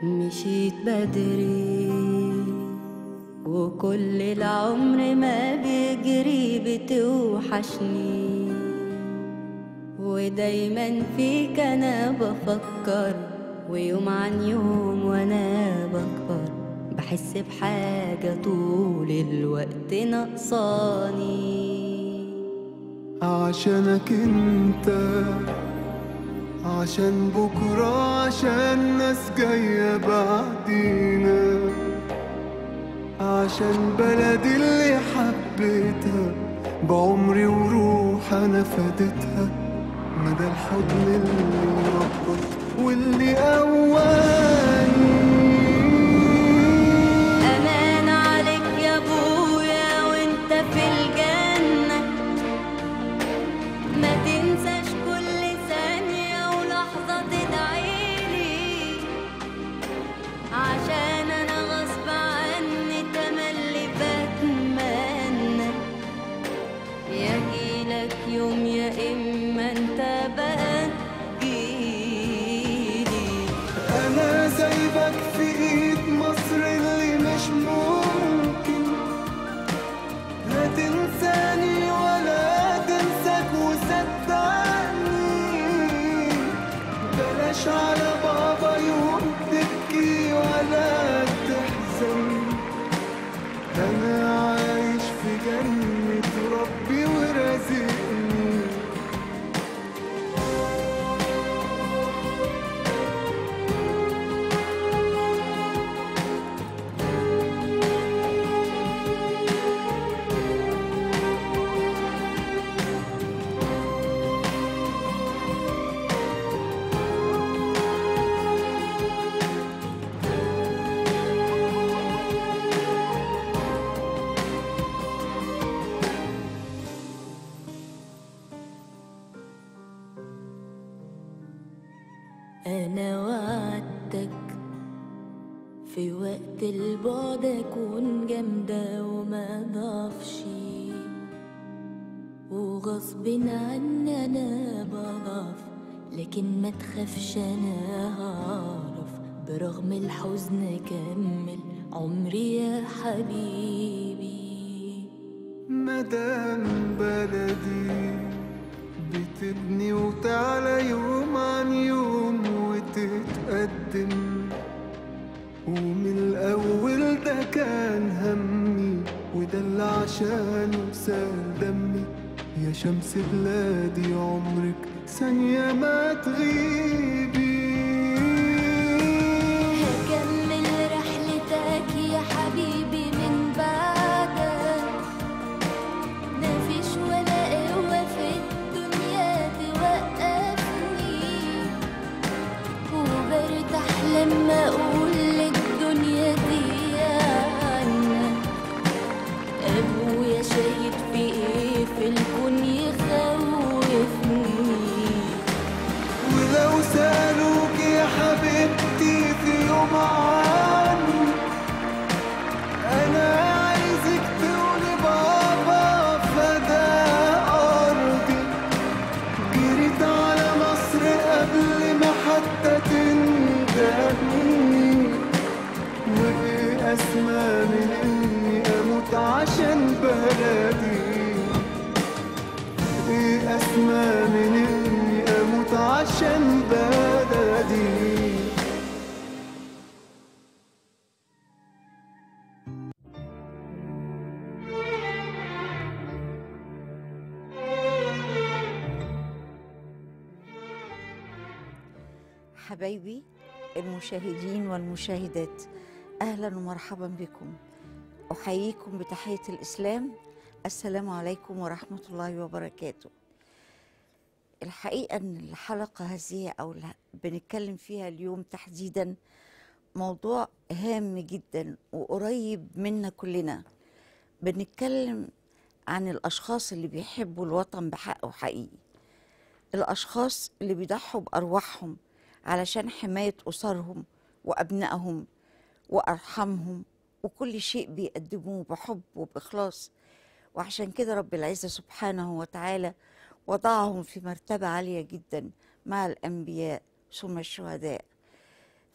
مشيت بدري وكل العمر ما بيجري بتوحشني ودايما فيك انا بفكر ويوم عن يوم وانا بكبر بحس بحاجة طول الوقت ناقصاني عشانك انت عشان بكرة عشان ناس جاية بعدينا عشان بلدي اللي حبيتها بعمري وروح انا فديتها مدى الحضن اللي ربط واللي قواني أمان عليك يا أبويا وأنت في الجنة ما تنساش كل ثانية ولحظة تدعيلي عشان أنا غصب عني تملي بتمنى يجيلك يوم يا إما أنت بقى تجيلي انا سايبك في ايد مصر اللي مش ممكن لا تنساني ولا تنساك وصدقني بلاش على بابا يوم تبكي ولا تحزن انا عايش في جنة ربي ورازقني أنا وعدتك في وقت البعد أكون جامدة وما ضعفش وغصب عني أنا بضعف لكن ما تخافش أنا هعرف برغم الحزن أكمل عمري يا حبيبي مدام بلدي بتبني وتعلى يوم عن يوم وتتقدم ومن الأول ده كان همي وده اللي عشانه سال دمي يا شمس بلادي عمرك ثانية ما تغيبي هكمل رحلتك يا حبيبي من بعدك مفيش ولا قوة في الدنيا توقفني وبرتاح لما أقول للدنيا دي عنك أبويا شاهد في إيه في الكون يخوفني ولو سألوك يا حبيبتي في يوم عني أنا عايزك تقولي بابا فدا أرضي جريت على مصر قبل ما حتى تندهني وإيه أسمى من إني أموت عشان بلدي ايه اسمى من اني اموت عشان بلدي حبايبي المشاهدين والمشاهدات اهلا ومرحبا بكم احييكم بتحيه الاسلام السلام عليكم ورحمه الله وبركاته الحقيقه ان الحلقه هذه او ال- بنتكلم فيها اليوم تحديدا موضوع هام جدا وقريب منا كلنا بنتكلم عن الاشخاص اللي بيحبوا الوطن بحق وحقيقي الاشخاص اللي بيضحوا بارواحهم علشان حمايه اسرهم وابنائهم وارحامهم وكل شيء بيقدموه بحب وباخلاص وعشان كده رب العزه سبحانه وتعالى وضعهم في مرتبه عاليه جدا مع الانبياء ثم الشهداء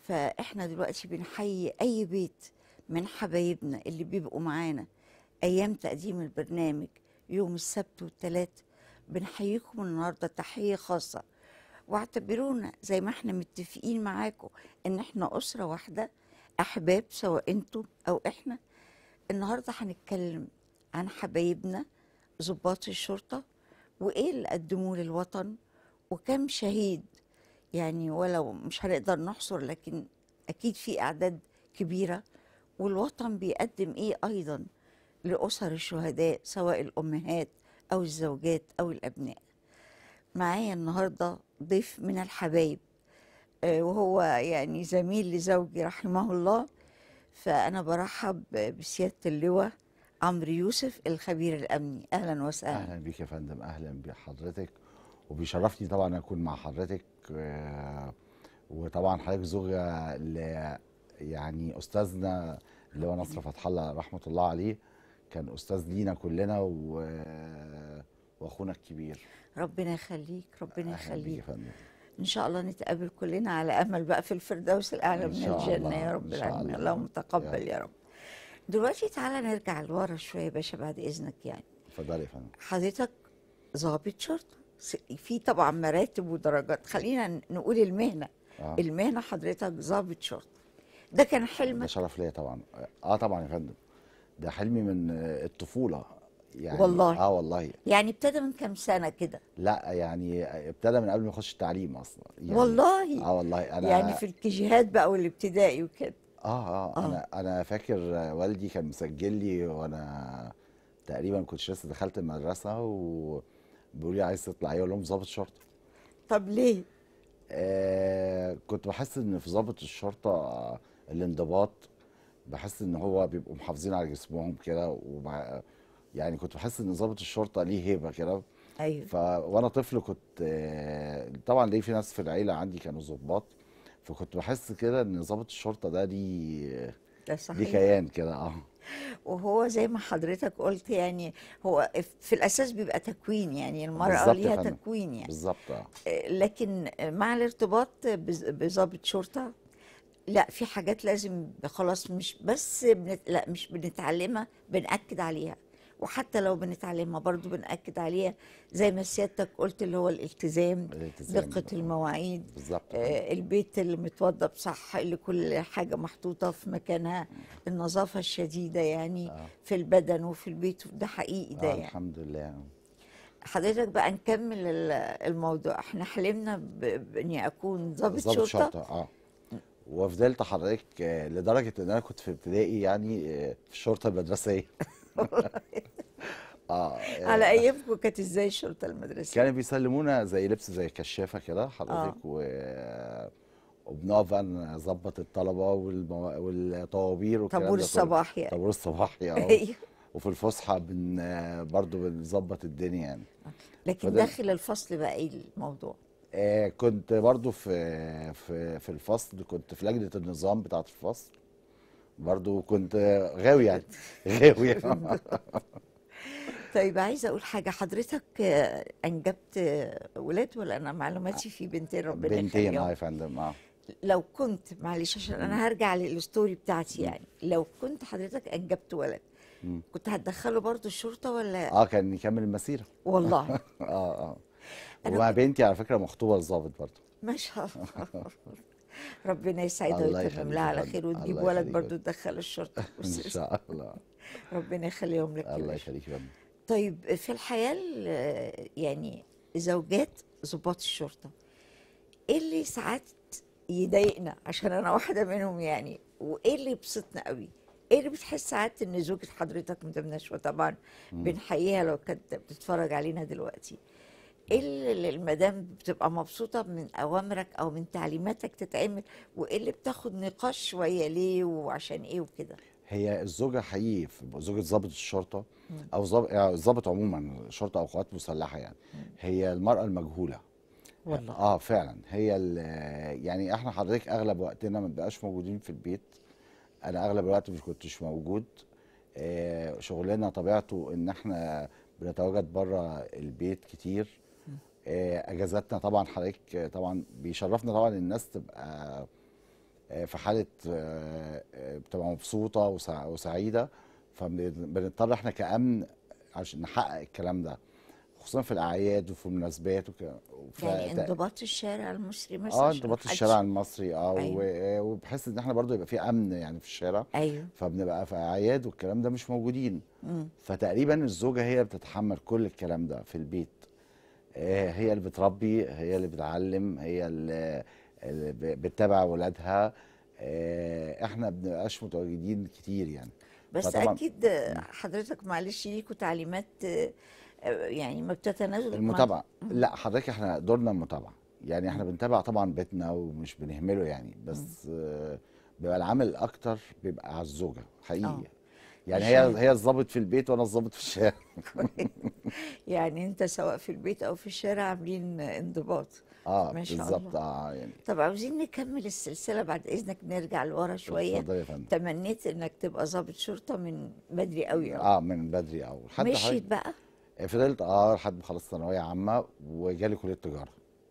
فاحنا دلوقتي بنحيي اي بيت من حبايبنا اللي بيبقوا معانا ايام تقديم البرنامج يوم السبت والثلاث بنحييكم النهارده تحيه خاصه واعتبرونا زي ما احنا متفقين معاكم ان احنا اسره واحده احباب سواء انتم او احنا النهارده هنتكلم عن حبايبنا ضباط الشرطه وايه اللي قدموه للوطن وكم شهيد يعني ولو مش هنقدر نحصر لكن اكيد في اعداد كبيره والوطن بيقدم ايه ايضا لاسر الشهداء سواء الامهات او الزوجات او الابناء معايا النهارده ضيف من الحبايب آه، وهو يعني زميل لزوجي رحمه الله فانا برحب بسياده اللواء عمرو يوسف الخبير الامني اهلا وسهلا اهلا بيك يا فندم اهلا بحضرتك وبيشرفني طبعا اكون مع حضرتك آه، وطبعا حضرتك زوجة ل يعني استاذنا اللي هو نصر فتح الله رحمه الله عليه كان استاذ لينا كلنا و... واخونا الكبير ربنا يخليك ربنا اهلا بيك يخليك يا فندم ان شاء الله نتقابل كلنا على امل بقى في الفردوس الاعلى إن من شاء الجنه الله، يا رب إن شاء العالمين الله. اللهم تقبل يا يا رب دلوقتي تعالى نرجع لورا شويه يا باشا بعد اذنك يعني اتفضلي يا فندم حضرتك ضابط شرطه س- في طبعا مراتب ودرجات خلينا نقول المهنه اه المهنه حضرتك ضابط شرطه ده كان ده حلمك شرف ليا طبعا اه طبعا يا فندم ده حلمي من آه، الطفوله يعني والله. اه والله يعني ابتدى من كام سنه كده لا يعني ابتدى من قبل ما يخش التعليم اصلا يعني والله اه والله انا يعني في الكيجيهات بقى والابتدائي وكده اه اه آه. انا انا فاكر والدي كان مسجل لي وانا تقريبا كنت لسه دخلت المدرسه وبيقول لي عايز تطلع ايه اقول لهم ضابط شرطه طب ليه آه كنت بحس ان في ضابط الشرطه الانضباط بحس ان هو بيبقوا محافظين على جسمهم كده وبع... يعني كنت بحس ان ضابط الشرطه ليه هيبه كده ايوه ف وانا طفل كنت آه، طبعا ليه في ناس في العيله عندي كانوا ضباط فكنت بحس كده ان ضابط الشرطه ده ليه ده ليه صحيح كيان كده اه وهو زي ما حضرتك قلت يعني هو في الاساس بيبقى تكوين يعني المراه بالظبط يا ليها فندم. تكوين يعني بالظبط اه لكن مع الارتباط بز- بضابط شرطه لا في حاجات لازم خلاص مش بس بنت... لا مش بنتعلمها بنأكد عليها وحتى لو بنتعلمها برضو بنأكد عليها زي ما سيادتك قلت اللي هو الالتزام الالتزام دقة آه. المواعيد بالظبط آه، البيت اللي متوضب صح اللي كل حاجة محطوطة في مكانها النظافة الشديدة يعني آه. في البدن وفي البيت ده حقيقي ده آه يعني الحمد لله حضرتك بقى نكمل ال- الموضوع احنا حلمنا ب- باني اكون ضابط ضابط شرطة شرطه اه وفضلت حضرتك آه، لدرجه ان انا كنت في ابتدائي يعني آه، في الشرطه المدرسيه اه آه، على ايامكم كانت ازاي الشرطة المدرسية كانوا بيسلمونا زي لبس زي كشافه كده حضرتك و وبنقف بقى نظبط الطلبه والمو... والطوابير والكلام طابور ده كله. الصباح يعني طابور الصباحي اه ايوه وفي الفسحه بن برضه بنظبط الدنيا يعني لكن فده- داخل الفصل بقى ايه الموضوع آه كنت برضو في في في الفصل كنت في لجنة النظام بتاعة الفصل برضو كنت غاوي يعني غاوي طيب عايزه اقول حاجه حضرتك آه، انجبت آه، ولاد ولا انا معلوماتي في بنتين ربنا بنتين اه يخليهم يا فندم اه لو كنت معلش عشان انا هرجع للستوري بتاعتي يعني لو كنت حضرتك انجبت ولد مم. كنت هتدخله برضو الشرطه ولا اه كان يكمل المسيرة والله اه اه أنا ومع كنت- بنتي على فكرة مخطوبة للظابط برضو ما شاء الله ربنا يسعدها الله ويتمم يخليك لها يا على فندم. خير وتجيب الله ولد يخليك. برضو تدخله الشرطه ان شاء الله ربنا يخليهم لك يا الله باشا. يخليك يا فندم طيب في الحياة ال- يعني زوجات ضباط الشرطة ايه اللي ساعات يضايقنا عشان انا واحدة منهم يعني وايه اللي يبسطنا قوي ايه اللي بتحس ساعات ان زوجة حضرتك مدام نشوى طبعا بنحييها لو كانت بتتفرج علينا دلوقتي ايه اللي المدام بتبقى مبسوطة من اوامرك او من تعليماتك تتعمل وايه اللي بتاخد نقاش شوية ليه وعشان ايه وكده هي الزوجة حقيقي في- زوجة ضابط الشرطة أو ضابط يعني الضابط عموما شرطة أو قوات مسلحة يعني هي المرأة المجهولة والله اه فعلا هي ال- يعني احنا حضرتك اغلب وقتنا ما بنبقاش موجودين في البيت انا اغلب الوقت مش كنتش موجود آه شغلنا طبيعته ان احنا بنتواجد بره البيت كتير آه اجازاتنا طبعا حضرتك طبعا بيشرفنا طبعا الناس تبقى آه، في حاله آه، آه، بتبقى مبسوطه وسع- وسعيده فبنضطر احنا كامن عشان نحقق الكلام ده خصوصا في الاعياد وفي المناسبات وك... ف- يعني تق- انضباط الشارع المصري مثلا اه عشان انضباط محدش- الشارع المصري اه أيوة. و- وبحس ان احنا برضو يبقى في امن يعني في الشارع ايوه فبنبقى في اعياد والكلام ده مش موجودين مم. فتقريبا الزوجه هي اللي بتتحمل كل الكلام ده في البيت آه، هي اللي بتربي هي اللي بتعلم هي اللي اللي ب- بتتابع ولادها آه، احنا بنبقاش متواجدين كتير يعني بس فطبعاً- اكيد حضرتك معلش ليكوا تعليمات آه، آه، يعني ما بتتنازل مع- المتابعه لا حضرتك احنا دورنا المتابعه يعني احنا بنتابع طبعا بيتنا ومش بنهمله يعني بس آه، بيبقى العامل الاكتر بيبقى على الزوجه حقيقي آه. يعني مش هي يعني- هي الضابط في البيت وانا الضابط في الشارع يعني انت سواء في البيت او في الشارع عاملين انضباط اه ما شاء بالظبط الله. اه يعني طب عاوزين نكمل السلسله بعد اذنك نرجع لورا شويه اتفضل يا فندم تمنيت انك تبقى ضابط شرطه من بدري قوي قوي اه من بدري قوي لحد مشيت حضرتك بقى فضلت اه لحد ما خلصت ثانويه عامه وجالي كليه تجاره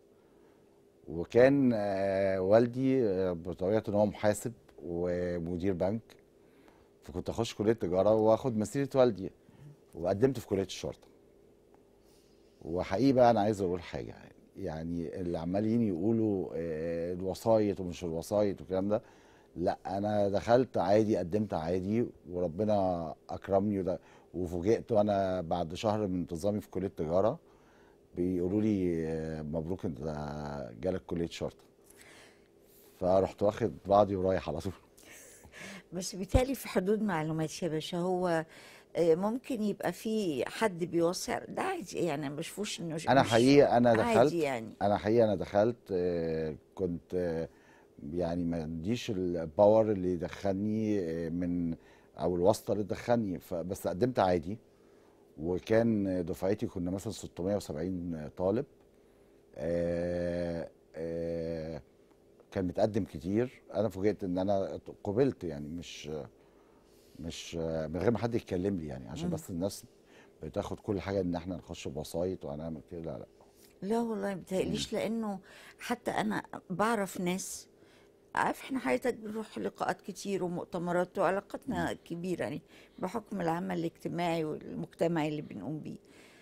وكان آه والدي آه، بطبيعته ان هو محاسب ومدير بنك فكنت اخش كليه تجاره واخد مسيره والدي وقدمت في كليه الشرطه وحقيقي بقى انا عايز اقول حاجه يعني اللي عمالين يقولوا آه، الوسايط ومش الوسايط والكلام ده لا انا دخلت عادي قدمت عادي وربنا اكرمني وده وفوجئت وانا بعد شهر من انتظامي في كليه تجاره بيقولوا لي آه، مبروك انت جالك كليه شرطه فرحت واخد بعضي ورايح على طول بس بالتالي في حدود معلومات يا باشا هو آه، ممكن يبقى في حد بيوصي ده عادي يعني ما بشوفوش انه انا مش حقيقه انا دخلت عادي يعني انا حقيقه انا دخلت آه، كنت آه، يعني ما عنديش الباور اللي يدخلني آه، من او الواسطه اللي تدخلني بس قدمت عادي وكان دفعتي كنا مثلا 670 طالب آه، آه، كان متقدم كتير انا فوجئت ان انا قبلت يعني مش مش من غير ما حد يتكلم لي يعني عشان مم. بس الناس بتاخد كل حاجه ان احنا نخش بوسايط وهنعمل كده لا لا لا والله ما بتهيأليش لانه حتى انا بعرف ناس عارف احنا حياتك بنروح لقاءات كتير ومؤتمرات وعلاقاتنا كبيرة يعني بحكم العمل الاجتماعي والمجتمعي اللي بنقوم بيه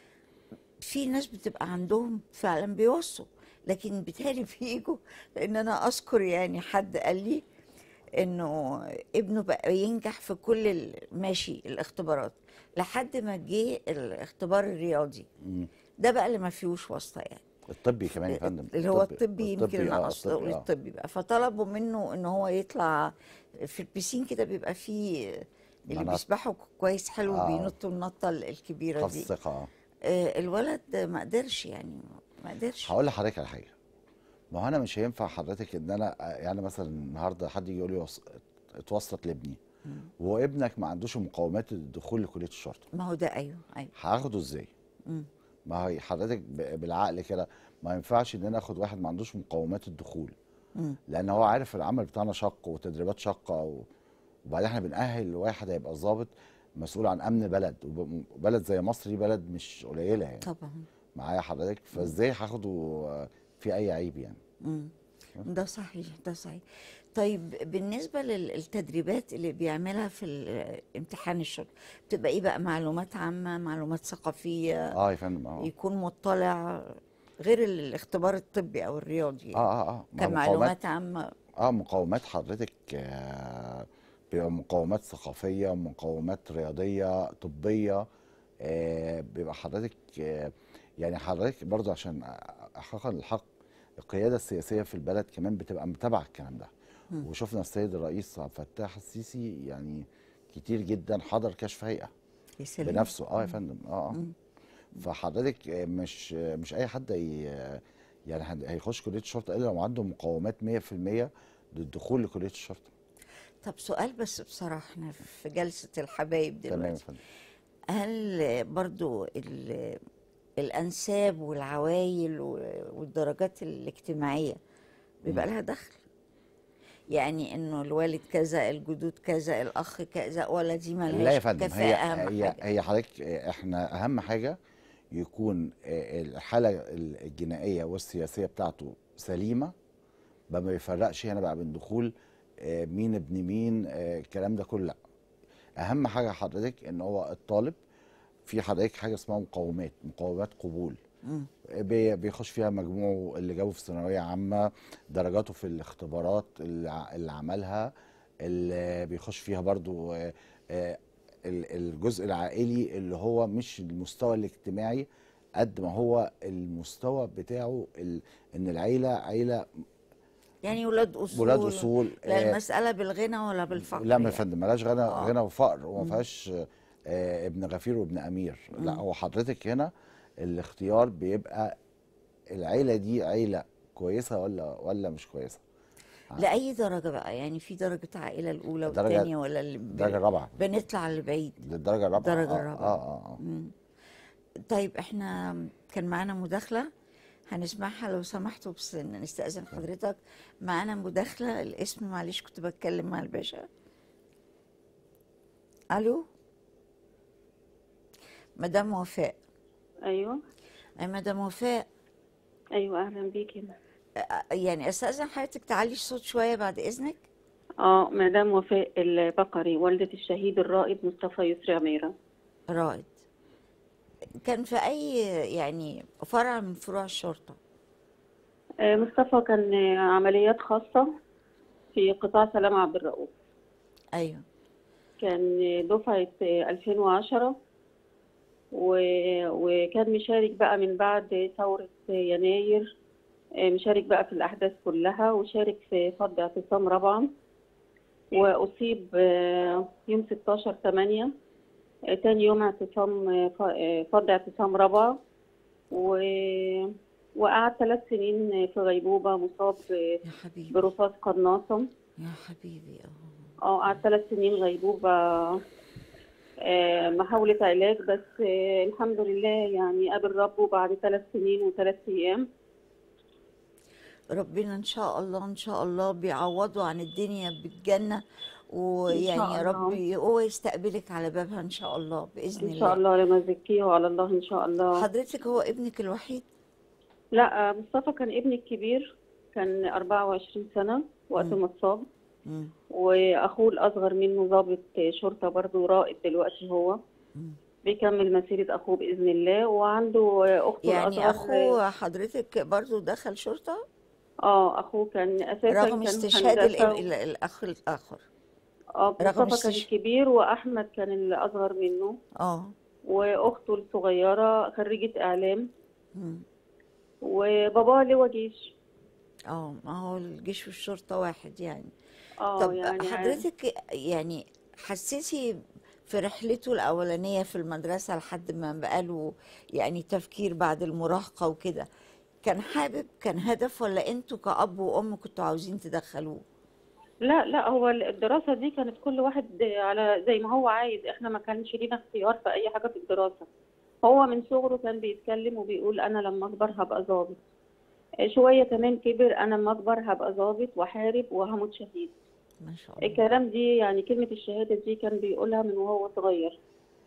في ناس بتبقى عندهم فعلا بيوصوا لكن بيتهيألي بيجوا لان انا اذكر يعني حد قال لي انه ابنه بقى ينجح في كل ال- ماشي الاختبارات لحد ما جه الاختبار الرياضي مم. ده بقى اللي ما فيهوش واسطه يعني الطبي كمان يا فندم اللي هو الطبي يمكن انا آه، اقصد الطبي، اقول آه. الطبي بقى فطلبوا منه ان هو يطلع في البسين كده بيبقى فيه اللي مناط. بيسبحوا كويس حلو آه. بينطوا النطه الكبيره خف دي الثقه اه آه، الولد ما قدرش يعني ما قدرش هقول لحضرتك على حاجه ما هو انا مش هينفع حضرتك ان انا يعني مثلا النهارده حد يجي يقول لي وص- اتوسط لابني وابنك ما عندوش مقومات الدخول لكليه الشرطه ما هو ده ايوه ايوه هاخده ازاي؟ مم. ما هي حضرتك ب- بالعقل كده ما ينفعش ان انا اخد واحد ما عندوش مقومات الدخول مم. لان هو عارف العمل بتاعنا شق وتدريبات شاقه و... وبعدين احنا بنأهل واحد هيبقى ضابط مسؤول عن امن بلد وب- وبلد زي مصر دي بلد مش قليله يعني طبعا معايا حضرتك فازاي هاخده آه، في اي عيب يعني مم. ده صحيح ده صحيح طيب بالنسبة للتدريبات اللي بيعملها في ال- امتحان الشرطة بتبقى ايه بقى معلومات عامة معلومات ثقافية اه يا فندم اه يكون مطلع غير الاختبار الطبي او الرياضي اه اه اه ما كمعلومات عامة اه مقومات حضرتك آه بيبقى مقومات ثقافية مقومات رياضية طبية آه بيبقى حضرتك آه يعني حضرتك برضو عشان احقق الحق القيادة السياسية في البلد كمان بتبقى متابعة الكلام ده وشفنا السيد الرئيس عبد الفتاح السيسي يعني كتير جدا حضر كشف هيئة يا سلام. بنفسه اه يا فندم اه اه فحضرتك آه، مش آه، مش اي حد هي يعني حد- هيخش كليه الشرطه الا لو عنده مقومات 100% للدخول لكليه الشرطه طب سؤال بس بصراحة احنا في جلسة الحبايب تمام يا دلوقتي فندم هل برضو ال- الأنساب والعوايل و- والدرجات الاجتماعية بيبقى لها دخل يعني انه الوالد كذا الجدود كذا الاخ كذا ولا دي مالهاش لا يا فندم كفاءة هي اهم هي حاجة هي حضرتك آه، احنا اهم حاجه يكون آه، الحاله الجنائيه والسياسيه بتاعته سليمه ما بيفرقش هنا بقى بين دخول آه، مين ابن مين آه، الكلام ده كله لا اهم حاجه حضرتك ان هو الطالب في حضرتك حاجه اسمها مقومات مقومات قبول مم. بي- بيخش فيها مجموعه اللي جابه في ثانويه عامه درجاته في الاختبارات اللي ع- اللي عملها اللي بيخش فيها برضو آه، آه، ال- الجزء العائلي اللي هو مش المستوى الاجتماعي قد ما هو المستوى بتاعه ال- ان العيله عيله يعني ولاد اصول ولاد اصول لا آه، المساله بالغنى ولا بالفقر لا ما يعني. فندم ملاش غنى آه. غنى وفقر وما فيهاش آه، ابن غفير وابن امير لا مم. هو حضرتك هنا الاختيار بيبقى العيله دي عيله كويسه ولا ولا مش كويسه لاي درجه بقى يعني في درجه عائله الاولى درجة- والثانيه ولا اللي ب- الدرجه الرابعه بنطلع لبعيد للدرجه الرابعه الدرجة آه، الرابعة. اه اه, آه. مم. طيب احنا كان معانا مداخله هنسمعها لو سمحتوا بس نستأذن حضرتك معانا مداخلة الاسم معلش كنت بتكلم مع الباشا ألو مدام وفاء ايوه أي مدام وفاء ايوه اهلا بيكي أ- يعني أستأذن حضرتك تعلي الصوت شوية بعد إذنك اه مدام وفاء البقري والدة الشهيد الرائد مصطفى يسري عميرة رائد كان في أي يعني فرع من فروع الشرطة آه، مصطفى كان آه، عمليات خاصة في قطاع سلام عبد الرؤوف أيوه كان آه، دفعة آه، 2010 و- وكان مشارك بقى من بعد ثورة آه، يناير آه، مشارك بقى في الأحداث كلها وشارك في فض اعتصام رابعة وأصيب آه، يوم 16 8 تاني يوم اعتصام آه، ف- آه، فض اعتصام رابعة و... وقعد ثلاث سنين في غيبوبة مصاب آه، يا حبيبي برصاص قناصة يا حبيبي اه اه قعد ثلاث سنين غيبوبة آه، محاولة علاج بس آه، الحمد لله يعني قابل ربه بعد ثلاث سنين وثلاث أيام ربنا ان شاء الله ان شاء الله بيعوضوا عن الدنيا بالجنه ويعني إن شاء يا رب الله. هو يستقبلك على بابها ان شاء الله باذن إن شاء الله الله لما زكيه على الله إن شاء الله حضرتك هو ابنك الوحيد لا آه، مصطفى كان ابني الكبير كان 24 سنة وقت مم. ما اتصاب مم. واخوه الاصغر منه ضابط شرطه برضه رائد دلوقتي هو مم. بيكمل مسيره اخوه باذن الله وعنده اخته يعني الاصغر اخوه حضرتك برضو دخل شرطه اه اخوه كان اساسا رغم كان استشهاد هندسة الاب- ال- الاخ الاخر اه رغم مصطفى كان استش- الكبير واحمد كان الاصغر منه اه واخته الصغيره خريجه اعلام مم. وباباه لواء جيش اه ما هو الجيش والشرطه واحد يعني اه طب يعني حضرتك يعني حسيتي في رحلته الأولانية في المدرسة لحد ما بقاله يعني تفكير بعد المراهقة وكده كان حابب كان هدف ولا انتوا كأب وأم كنتوا عاوزين تدخلوه؟ لا لا هو الدراسة دي كانت كل واحد على زي ما هو عايز احنا ما كانش لينا اختيار في اي حاجة في الدراسة هو من صغره كان بيتكلم وبيقول انا لما اكبر هبقى ظابط شوية كمان كبر انا لما اكبر هبقى ظابط وحارب وهموت شهيد ما شاء الله الكلام دي يعني كلمة الشهادة دي كان بيقولها من وهو صغير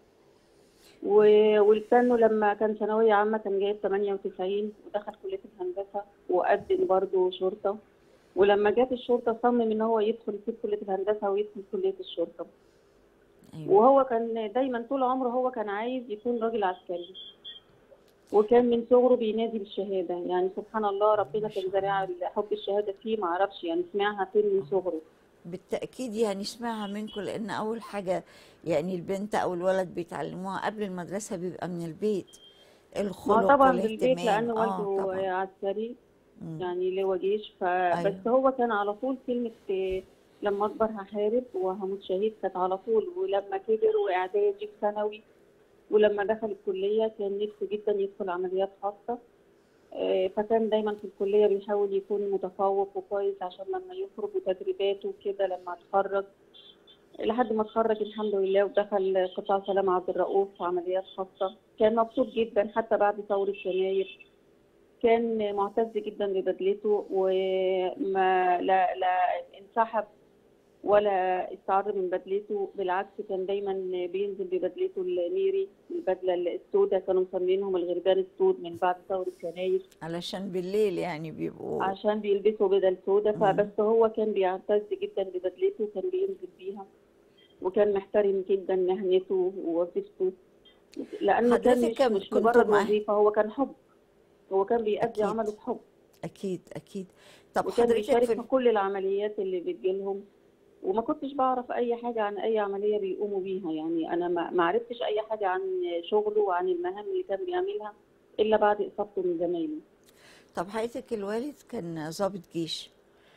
و- ولسانه لما كان ثانوية عامة كان جايب 98 ودخل كلية الهندسة وقدم برضه شرطة ولما جه في الشرطة صمم إن هو يدخل يسيب كلية الهندسة ويدخل كلية الشرطة أيوة. وهو كان دايما طول عمره هو كان عايز يكون راجل عسكري وكان من صغره بينادي بالشهادة يعني سبحان الله ربنا كان زارع حب الشهادة فيه معرفش يعني سمعها فين من صغره بالتأكيد يعني اسمعها منكم لأن أول حاجة يعني البنت أو الولد بيتعلموها قبل المدرسة بيبقى من البيت ما الخلق طبعا بالبيت والاهتمام لأن اه والده طبعا عسكري مم. يعني لواء جيش ف... أيوة. بس هو كان على طول كلمة آه، لما أكبر هحارب وهموت شهيد كانت على طول ولما كبر وإعدادي في ثانوي ولما دخل الكلية كان نفسه جدا يدخل عمليات خاصة آه، فكان دايما في الكلية بيحاول يكون متفوق وكويس عشان لما يخرج وتدريباته وكده لما اتخرج لحد ما اتخرج الحمد لله ودخل قطاع سلام عبد الرؤوف في عمليات خاصة كان مبسوط جدا حتى بعد ثورة يناير كان معتز جدا ببدلته وما لا لا انسحب ولا استعر من بدلته بالعكس كان دايما بينزل ببدلته الميري البدله السوداء كانوا مسمينهم الغربان السود من بعد ثوره يناير علشان بالليل يعني بيبقوا عشان بيلبسوا بدل سوداء فبس هو كان بيعتز جدا ببدلته كان بينزل بيها وكان محترم جدا مهنته ووظيفته لانه كان حضرتك مش, كم- مش كنتوا مجرد معاه؟ وظيفه هو كان حب هو كان بيأدي أكيد. عمله بحب اكيد اكيد طب وكان حضرتك بيشارك في في كل العمليات اللي بتجيلهم وما كنتش بعرف اي حاجه عن اي عمليه بيقوموا بيها يعني انا ما ما عرفتش اي حاجه عن شغله وعن المهام اللي كان بيعملها الا بعد اصابته من زمايله طب حضرتك الوالد كان ضابط جيش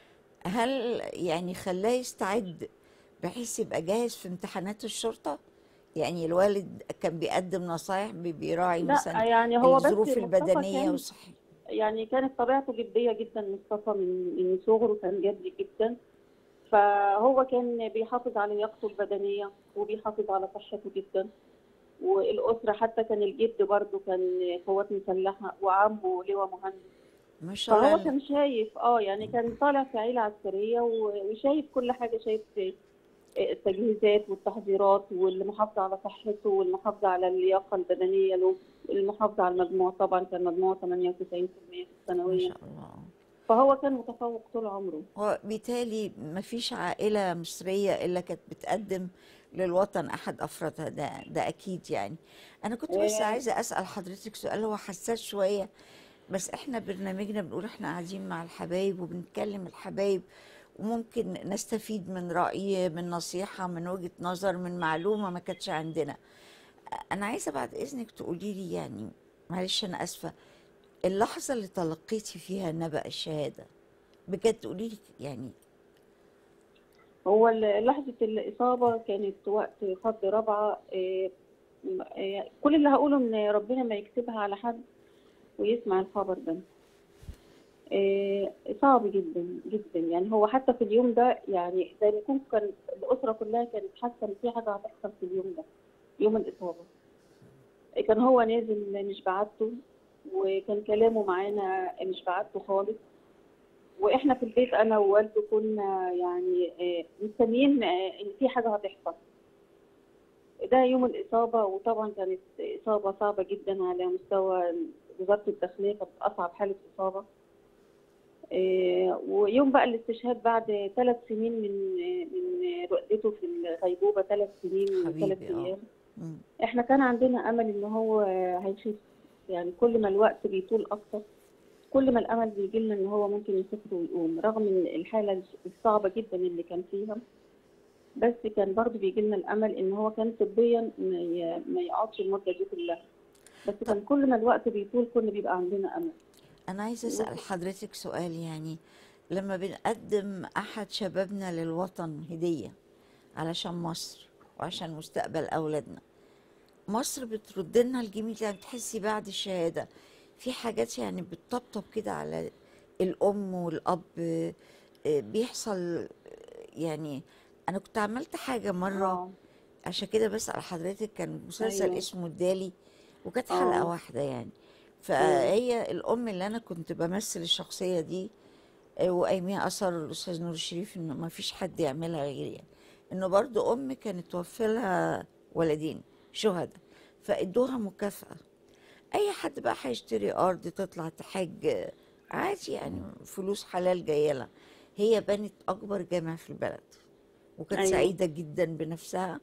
هل يعني خلاه يستعد بحيث يبقى جاهز في امتحانات الشرطة يعني الوالد كان بيقدم نصايح بي- بيراعي لا مثلا يعني هو بس الظروف مصطفى البدنية كان والصحية يعني كانت طبيعته جدية جدا مصطفى من من صغره كان جدي جدا فهو كان بيحافظ على لياقته البدنية وبيحافظ على صحته جدا والأسرة حتى كان الجد برضه كان قوات مسلحة وعمه لواء مهندس ما شاء الله فهو عليه. كان شايف اه يعني كان طالع في عيلة عسكرية و- وشايف كل حاجة شايف التجهيزات والتحضيرات والمحافظة على صحته والمحافظة على اللياقة البدنية له المحافظة على المجموع طبعا كان مجموع 98% في ما الثانوية شاء الله فهو كان متفوق طول عمره وبالتالي ما فيش عائلة مصرية إلا كانت بتقدم للوطن أحد أفرادها ده ده أكيد يعني أنا كنت بس آه. عايزة أسأل حضرتك سؤال هو حساس شوية بس إحنا برنامجنا بنقول إحنا قاعدين مع الحبايب وبنتكلم الحبايب وممكن نستفيد من رأي من نصيحة من وجهة نظر من معلومة ما كانتش عندنا أنا عايزة بعد إذنك تقولي لي يعني معلش أنا آسفة اللحظة اللي تلقيتي فيها نبأ الشهادة بجد قولي لي يعني هو ال- لحظة الإصابة كانت وقت خط رابعة آه، م- آه، كل اللي هقوله إن ربنا ما يكتبها على حد ويسمع الخبر ده آه، صعب جدا جدا يعني هو حتى في اليوم ده يعني زي ما يكون كان الأسرة كلها كانت حاسة إن في حاجة هتحصل في اليوم ده يوم الإصابة كان هو نازل مش بعدته وكان كلامه معانا مش بعدته خالص واحنا في البيت انا ووالده كنا يعني آه، مستنيين آه، ان في حاجه هتحصل ده يوم الاصابه وطبعا كانت اصابه صعبه جدا على مستوى وزاره الداخليه كانت اصعب حاله اصابه آه، ويوم بقى الاستشهاد بعد ثلاث سنين من آه، من رؤيته في الغيبوبه ثلاث سنين وثلاث حبيبي، آه. ايام مم. احنا كان عندنا امل ان هو هيخف يعني كل ما الوقت بيطول اكتر كل ما الامل بيجي لنا ان هو ممكن يسافر ويقوم رغم ان الحاله الصعبه جدا اللي كان فيها بس كان برضه بيجي لنا الامل ان هو كان طبيا ما ي- ما يقعدش المده دي كلها بس كان كل ما الوقت بيطول كل بيبقى عندنا امل أنا عايزة أسأل حضرتك سؤال يعني لما بنقدم أحد شبابنا للوطن هدية علشان مصر وعشان مستقبل أولادنا مصر بترد لنا الجميل يعني تحسي بعد الشهادة في حاجات يعني بتطبطب كده على الأم والأب آه، بيحصل آه، يعني أنا كنت عملت حاجة مرة آه. عشان كده بسأل حضرتك كان مسلسل أيوة. اسمه الدالي وكانت آه. حلقة واحدة يعني فهي الأم اللي أنا كنت بمثل الشخصية دي آه، وأياميها أثر الأستاذ نور الشريف إنه ما فيش حد يعملها غيري يعني إنه برضو أم كانت توفي لها ولدين شهداء فادوها مكافأة أي حد بقى هيشتري أرض تطلع تحج آه، عادي يعني فلوس حلال جاية لها هي بنت أكبر جامع في البلد وكانت أيوة. سعيدة جدا بنفسها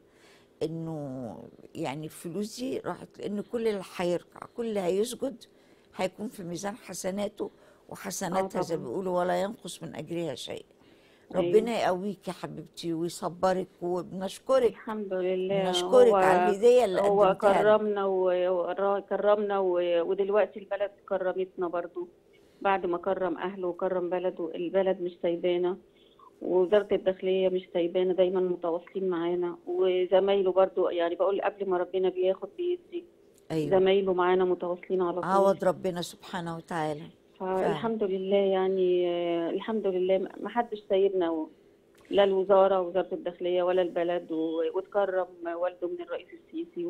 انه يعني الفلوس دي راحت لان كل اللي هيركع كل اللي هيسجد هيكون في ميزان حسناته وحسناتها زي ما طبعاً. بيقولوا ولا ينقص من اجرها شيء أيوة. ربنا يقويك يا حبيبتي ويصبرك وبنشكرك الحمد لله نشكرك هو- على الهدية اللي هو قدمتها لنا. كرمنا و- كرمنا و- ودلوقتي البلد كرمتنا برضو بعد ما كرم أهله وكرم بلده البلد مش سايبانا ووزارة الداخلية مش سايبانا دايما متواصلين معانا وزمايله برضو يعني بقول قبل ما ربنا بياخد بيدي ايوه زمايله معانا متواصلين على طول عوض ربنا سبحانه وتعالى فالحمد لله يعني آه، الحمد لله ما حدش سايبنا و- لا الوزارة وزارة الداخلية ولا البلد و- وتكرم والده من الرئيس السيسي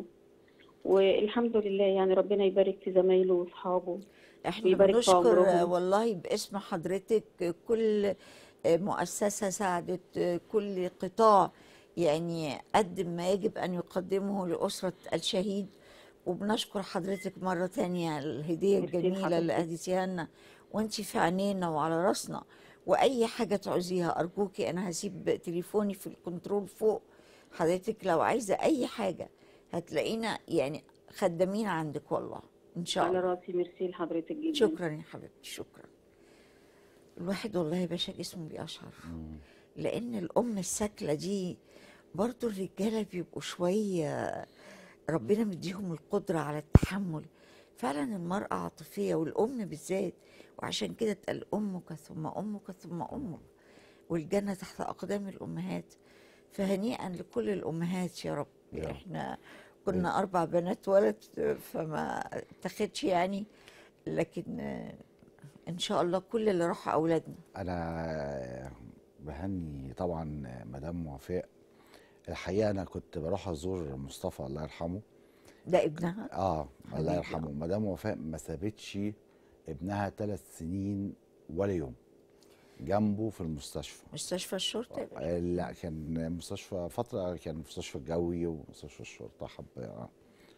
والحمد لله يعني ربنا يبارك في زمايله واصحابه احنا ويبارك في بنشكر عمرهم. والله باسم حضرتك كل آه، مؤسسة ساعدت آه، كل قطاع يعني قدم ما يجب أن يقدمه لأسرة الشهيد وبنشكر حضرتك مرة تانية على الهدية ميرسي الجميلة اللي لحضرتك. أهديتيها لنا وانتي في عينينا وعلى راسنا وأي حاجة تعوزيها أرجوكي أنا هسيب تليفوني في الكنترول فوق حضرتك لو عايزة أي حاجة هتلاقينا يعني خدامين عندك والله إن شاء على الله راسي ميرسي لحضرتك جدا شكرا يا حبيبتي شكرا الواحد والله يا باشا جسمه بيقشعر لان الام الساكله دي برضو الرجاله بيبقوا شويه ربنا مديهم القدره على التحمل فعلا المراه عاطفيه والام بالذات وعشان كده اتقال امك ثم امك ثم امك والجنه تحت اقدام الامهات فهنيئا لكل الامهات يا رب يا رب. احنا كنا اربع بنات ولد فما اتخدش يعني لكن آه، ان شاء الله كل اللي راح اولادنا انا بهني طبعا مدام وفاء الحقيقه انا كنت بروح ازور مصطفى الله يرحمه ده ابنها اه حبيبي الله آه. يرحمه مدام وفاء ما سابتش ابنها ثلاث سنين ولا يوم جنبه في المستشفى مستشفى الشرطه يا باشا. آه، لا كان مستشفى فترة كان مستشفى الجوي ومستشفى الشرطة حب آه.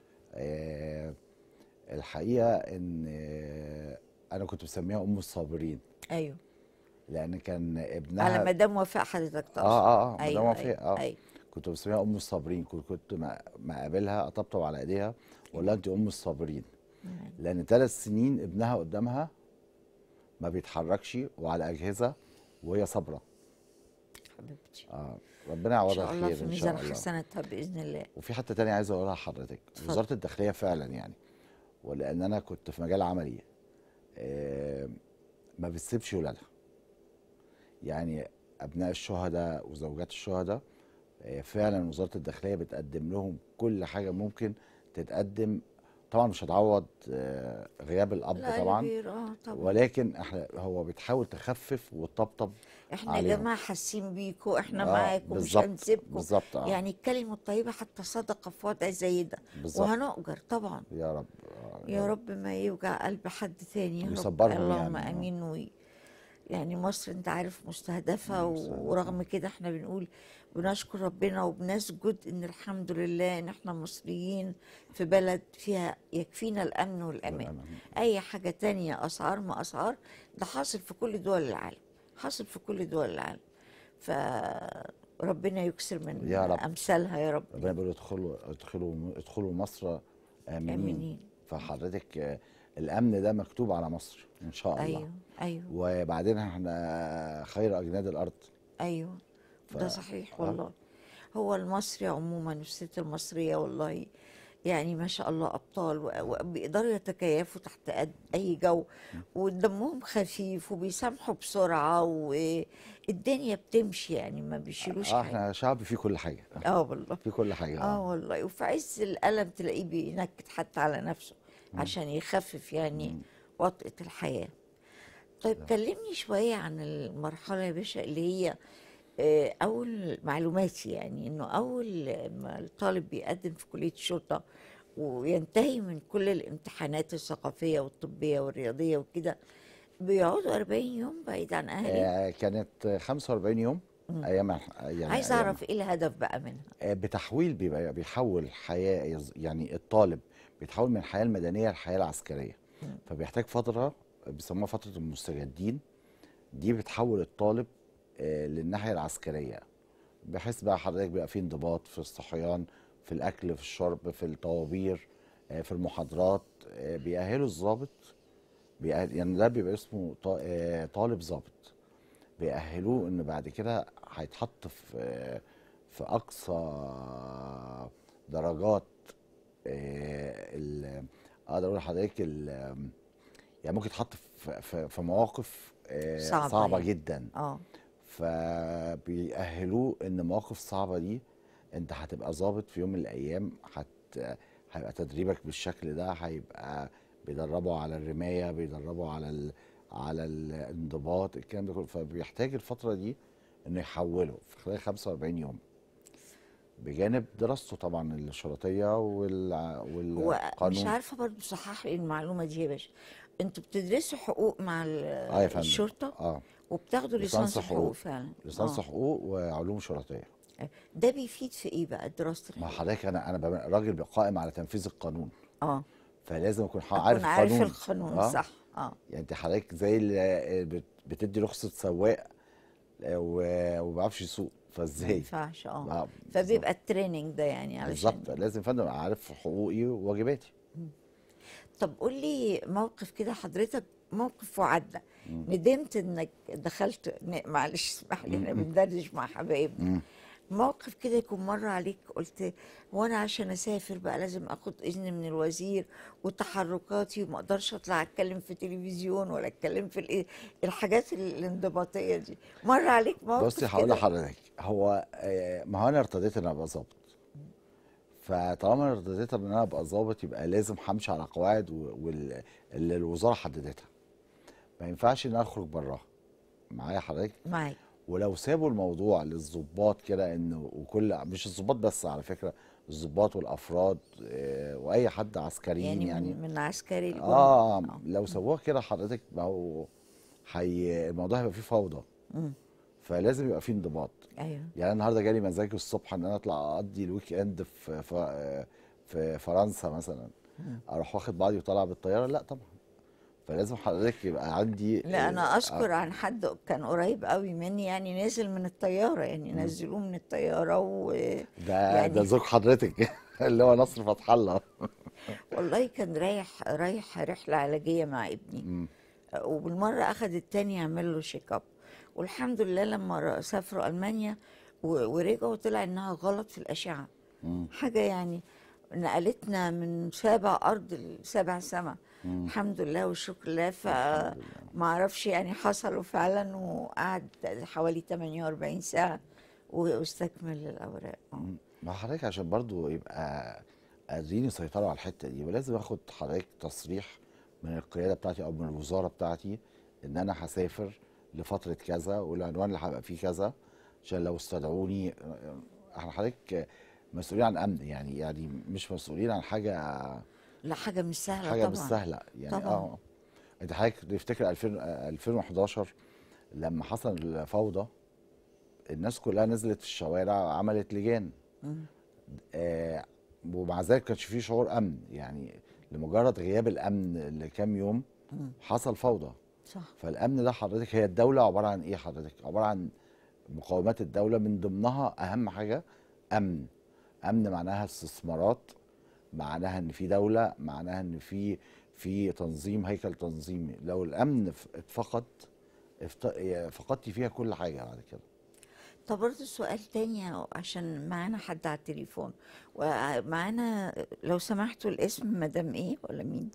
آه، الحقيقة إن آه، أنا كنت مسميها أم الصابرين ايوه لأن كان ابنها على مدام وفاء حضرتك تقصد اه اه اه مدام ايوه وفاء ايوه, اه أيوة. كنت مسميها ام الصابرين كنت كنت ما ما اقابلها اطبطب على ايديها واقول لها انت ام الصابرين لان ثلاث سنين ابنها قدامها ما بيتحركش وعلى اجهزه وهي صابره حبيبتي اه ربنا ان يعوضها شاء الله خير في ان ميزان شاء الله حسناتها باذن الله وفي حته تانية عايز اقولها لحضرتك اتفضل. وزاره الداخليه فعلا يعني ولان انا كنت في مجال عملي آه ما بتسيبش ولادها يعني ابناء الشهداء وزوجات الشهداء آه فعلا وزاره الداخليه بتقدم لهم كل حاجه ممكن تتقدم طبعا مش هتعوض آه غياب الاب لا يا طبعا كبير اه طبعا ولكن احنا هو بتحاول تخفف وتطبطب احنا يا عليهم. جماعه حاسين بيكوا احنا آه، معاكم مش بالظبط، هنسيبكم بالظبط اه يعني الكلمه الطيبه حتى صدقه في وضع زي ده بالظبط وهنؤجر طبعا يا رب آه، يا رب ما يوجع قلب حد تاني يا رب ويصبرهم اللهم يعني، آه. امين وي يعني مصر انت عارف مستهدفه مم، مستهدفة. ورغم كده احنا بنقول بنشكر ربنا وبنسجد ان الحمد لله ان احنا مصريين في بلد فيها يكفينا الامن والامان والأمان. اي حاجه تانية اسعار ما اسعار ده حاصل في كل دول العالم حاصل في كل دول العالم فربنا يكسر من يا رب. امثالها يا رب ربنا بيقول ادخلوا ادخلوا ادخلوا مصر امنين آمنين. فحضرتك آه، الامن ده مكتوب على مصر ان شاء الله ايوه ايوه وبعدين احنا خير اجناد الارض ايوه ف- ده صحيح آه. والله هو المصري عموما والست المصرية والله يعني ما شاء الله أبطال و- وبيقدروا يتكيفوا تحت أد- أي جو ودمهم خفيف وبيسامحوا بسرعة والدنيا بتمشي يعني ما بيشيلوش آه، حاجة احنا شعب فيه كل حاجه اه والله فيه كل حاجه اه والله وفي عز الألم تلاقيه بينكد حتى على نفسه عشان يخفف يعني وطأة الحياة طيب كلمني شوية عن المرحلة يا باشا اللي هي آه، أول معلوماتي يعني إنه أول ما الطالب بيقدم في كلية الشرطة وينتهي من كل الامتحانات الثقافية والطبية والرياضية وكده بيقعدوا 40 يوم بعيد عن أهلهم آه كانت 45 يوم ايام الح- يعني عايز أيام- أعرف إيه الهدف بقى منها آه، بتحويل بيبقى بيحول حياه يز- يعني الطالب بيتحول من الحياه المدنيه للحياه العسكريه فبيحتاج فتره بيسموها فتره المستجدين دي بتحول الطالب آه، للناحيه العسكريه بحيث بقى حضرتك بيبقى في انضباط في الصحيان في الاكل في الشرب في الطوابير آه، في المحاضرات آه، بيأهلوا الضابط بيأهل يعني ده بيبقى اسمه طا- آه، طالب ضابط بيأهلوه ان بعد كده هيتحط في في اقصى درجات آه، ال- اقدر اقول لحضرتك ال- يعني ممكن يتحط في في في مواقف آه، صعبة صعبه يعني. جدا اه فبيأهلوه ان المواقف الصعبه دي انت هتبقى ظابط في يوم من الايام هت هيبقى تدريبك بالشكل ده هيبقى بيدربوا على الرمايه بيدربوا على ال... على الانضباط الكلام ده كله فبيحتاج الفتره دي انه يحوله في خلال 45 يوم بجانب دراسته طبعا الشرطيه وال... هو والقانون مش عارفة برضو صحح لي المعلومة دي يا باشا انتوا بتدرسوا حقوق مع ال- اه يا فندم الشرطة اه وبتاخدوا ليسانس ليسانس حقوق. حقوق فعلا ليسانس آه. حقوق وعلوم شرطيه ده بيفيد في ايه بقى دراسه مع الحقوق حضرتك انا انا ببقى راجل قائم على تنفيذ القانون اه فلازم اكون اكون عارف عارف القانون القانون آه. صح اه يعني انت حضرتك زي اللي بت- بتدي رخصه سواق آه، و- وما بيعرفش يسوق ما فازاي ينفعش اه آه، فبيبقى التريننج ده يعني علشان بالظبط لازم فندم أبقى عارف حقوقي وواجباتي طب قول لي موقف كده حضرتك موقف وعدى ندمت انك دخلت ن- معلش اسمح لي انا بندردش مع حبايبنا موقف كده يكون مر عليك قلت وانا عشان اسافر بقى لازم اخد اذن من الوزير وتحركاتي وما اقدرش اطلع اتكلم في تلفزيون ولا اتكلم في الإيه- الحاجات الانضباطيه دي مر عليك موقف بصي هقول كده؟ لحضرتك هو آه، ما هو انا ارتضيت ان أنا ابقى ظابط فطالما انا ارتضيت ان انا ابقى ظابط يبقى لازم همشي على قواعد و- وال- اللي الوزاره حددتها ما ينفعش ان أنا اخرج براها معايا حضرتك معاك ولو سابوا الموضوع للظباط كده انه وكل مش الظباط بس على فكره الظباط والافراد آه، واي حد عسكريين يعني, يعني, من, من عسكري الجندي. اه لو سووها كده حضرتك ما هو حي الموضوع هيبقى فيه فوضى مم. فلازم يبقى فيه انضباط ايوه يعني أنا النهارده جالي مزاج الصبح ان انا اطلع اقضي الويك اند في في, في فرنسا مثلا اروح واخد بعضي وطالع بالطياره لا طبعا فلازم حضرتك يبقى عندي لا انا آه، اذكر عن حد كان قريب قوي مني يعني نزل من الطياره يعني نزلوه من الطياره و ده يعني- ده زوج حضرتك اللي هو نصر فتح الله والله كان رايح رايح رحله علاجيه مع ابني مم. وبالمره اخد التاني يعمل له شيك اب والحمد لله لما ر- سافروا المانيا و- ورجعوا طلع انها غلط في الاشعه مم. حاجه يعني نقلتنا من سابع ارض لسابع سما الحمد لله والشكر لله فما اعرفش يعني حصلوا فعلا وقعد حوالي 48 ساعه واستكمل الاوراق آه. مع حضرتك عشان برضو يبقى قادرين يسيطروا على الحته دي ولازم اخد حضرتك تصريح من القياده بتاعتي او من الوزاره بتاعتي ان انا هسافر لفتره كذا والعنوان اللي هبقى فيه كذا عشان لو استدعوني احنا حضرتك مسؤولين عن امن يعني يعني مش مسؤولين عن حاجه لا حاجه مش سهله حاجه طبعا مش سهله يعني طبعاً. اه انت حضرتك تفتكر 2000 آه، 2011 لما حصل الفوضى الناس كلها نزلت في الشوارع عملت لجان آه ومع ذلك كانش فيه شعور امن يعني لمجرد غياب الامن لكام يوم حصل فوضى صح فالامن ده حضرتك هي الدوله عباره عن ايه حضرتك عباره عن مقومات الدوله من ضمنها اهم حاجه امن امن معناها استثمارات معناها ان في دوله معناها ان في في تنظيم هيكل تنظيمي لو الامن ف- اتفقد افت- فقدتي فيها كل حاجه بعد كده طب برضه سؤال تاني عشان معانا حد على التليفون ومعانا لو سمحتوا الاسم مدام ايه ولا مين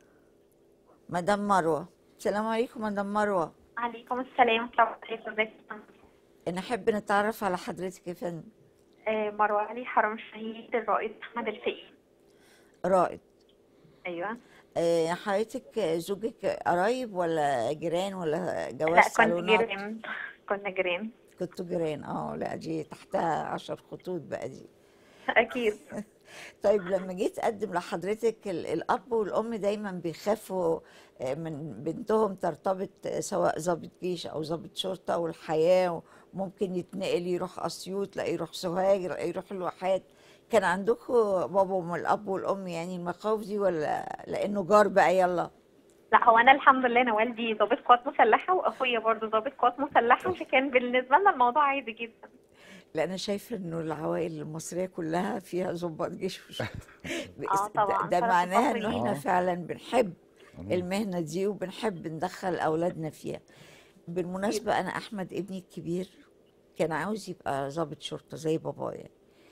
مدام مروة السلام عليكم مدام مروة عليكم السلام ورحمة الله وبركاته ازيك يا فندم؟ نحب نتعرف على حضرتك يا فندم آه، مروة علي حرم الشهيد الرائد أحمد الفقي رائد أيوه آه، حضرتك زوجك قرايب ولا جيران ولا جواز لا كنت صالونات جيران كنا جيران كنتوا جيران اه لا دي تحتها عشر خطوط بقى دي أكيد طيب لما جيت اقدم لحضرتك ال- الاب والام دايما بيخافوا آه، من بنتهم ترتبط آه، سواء ضابط جيش او ضابط شرطه والحياه ممكن يتنقل يروح اسيوط لا يروح سوهاج لا يروح الواحات كان عندكم بابا وم- الاب والام يعني المخاوف دي ولا لانه جار بقى يلا لا هو أنا الحمد لله أنا والدي ضابط قوات مسلحة وأخويا برضه ضابط قوات مسلحة فكان بالنسبة لنا الموضوع عادي جدا لا انا شايفه انه العوائل المصريه كلها فيها ضباط جيش وشرطه آه طبعاً، ده, ده شرف معناها المصريين. انه احنا آه. فعلا بنحب المهنه دي وبنحب ندخل اولادنا فيها بالمناسبه انا احمد ابني الكبير كان عاوز يبقى ضابط شرطه زي بابايا